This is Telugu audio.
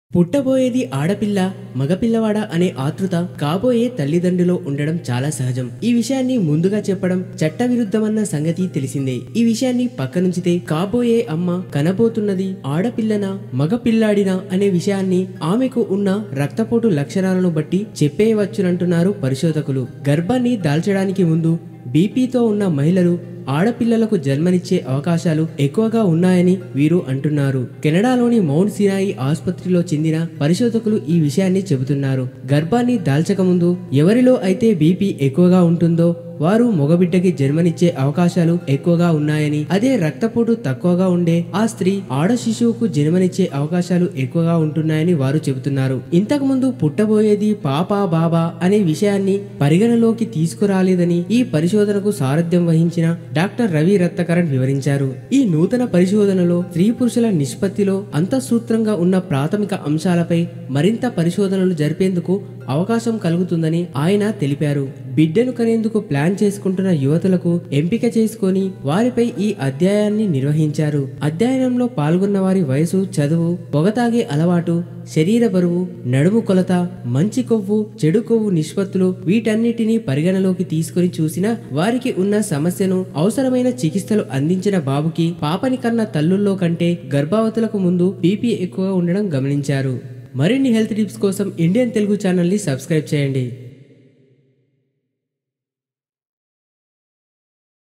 పుట్టబోయేది ఆడపిల్ల మగపిల్లవాడా అనే ఆతృత కాబోయే తల్లిదండ్రులో ఉండడం చాలా సహజం ఈ విషయాన్ని ముందుగా చెప్పడం చట్టవిరుద్ధమన్న సంగతి తెలిసిందే ఈ విషయాన్ని పక్కనుంచితే కాబోయే అమ్మ కనబోతున్నది ఆడపిల్లనా మగపిల్లాడినా అనే విషయాన్ని ఆమెకు ఉన్న రక్తపోటు లక్షణాలను బట్టి చెప్పేయవచ్చునంటున్నారు పరిశోధకులు గర్భాన్ని దాల్చడానికి ముందు బీపీతో ఉన్న మహిళలు ఆడపిల్లలకు జన్మనిచ్చే అవకాశాలు ఎక్కువగా ఉన్నాయని వీరు అంటున్నారు కెనడాలోని మౌంట్ సినాయి ఆసుపత్రిలో చెందిన పరిశోధకులు ఈ విషయాన్ని చెబుతున్నారు గర్భాన్ని దాల్చకముందు ఎవరిలో అయితే బీపీ ఎక్కువగా ఉంటుందో వారు మగబిడ్డకి జన్మనిచ్చే అవకాశాలు ఎక్కువగా ఉన్నాయని అదే రక్తపోటు తక్కువగా ఉండే ఆ స్త్రీ ఆడ శిశువుకు జన్మనిచ్చే అవకాశాలు ఎక్కువగా ఉంటున్నాయని వారు చెబుతున్నారు ఇంతకు ముందు పుట్టబోయేది పాప బాబా అనే విషయాన్ని పరిగణలోకి తీసుకురాలేదని ఈ పరిశోధనకు సారథ్యం వహించిన డాక్టర్ రవి రత్నకరణ్ వివరించారు ఈ నూతన పరిశోధనలో స్త్రీ పురుషుల నిష్పత్తిలో అంతఃసూత్రంగా ఉన్న ప్రాథమిక అంశాలపై మరింత పరిశోధనలు జరిపేందుకు అవకాశం కలుగుతుందని ఆయన తెలిపారు బిడ్డను కనేందుకు ప్లాన్ చేసుకుంటున్న యువతులకు ఎంపిక చేసుకొని వారిపై ఈ అధ్యాయాన్ని నిర్వహించారు అధ్యయనంలో పాల్గొన్న వారి వయసు చదువు పొగతాగే అలవాటు శరీర బరువు నడుము కొలత మంచి కొవ్వు చెడు కొవ్వు నిష్పత్తులు వీటన్నిటినీ పరిగణలోకి తీసుకొని చూసిన వారికి ఉన్న సమస్యను అవసరమైన చికిత్సలు అందించిన బాబుకి పాపని కన్న తల్లుల్లో కంటే గర్భవతులకు ముందు బీపీ ఎక్కువగా ఉండడం గమనించారు మరిన్ని హెల్త్ టిప్స్ కోసం ఇండియన్ తెలుగు ఛానల్ని సబ్స్క్రైబ్ చేయండి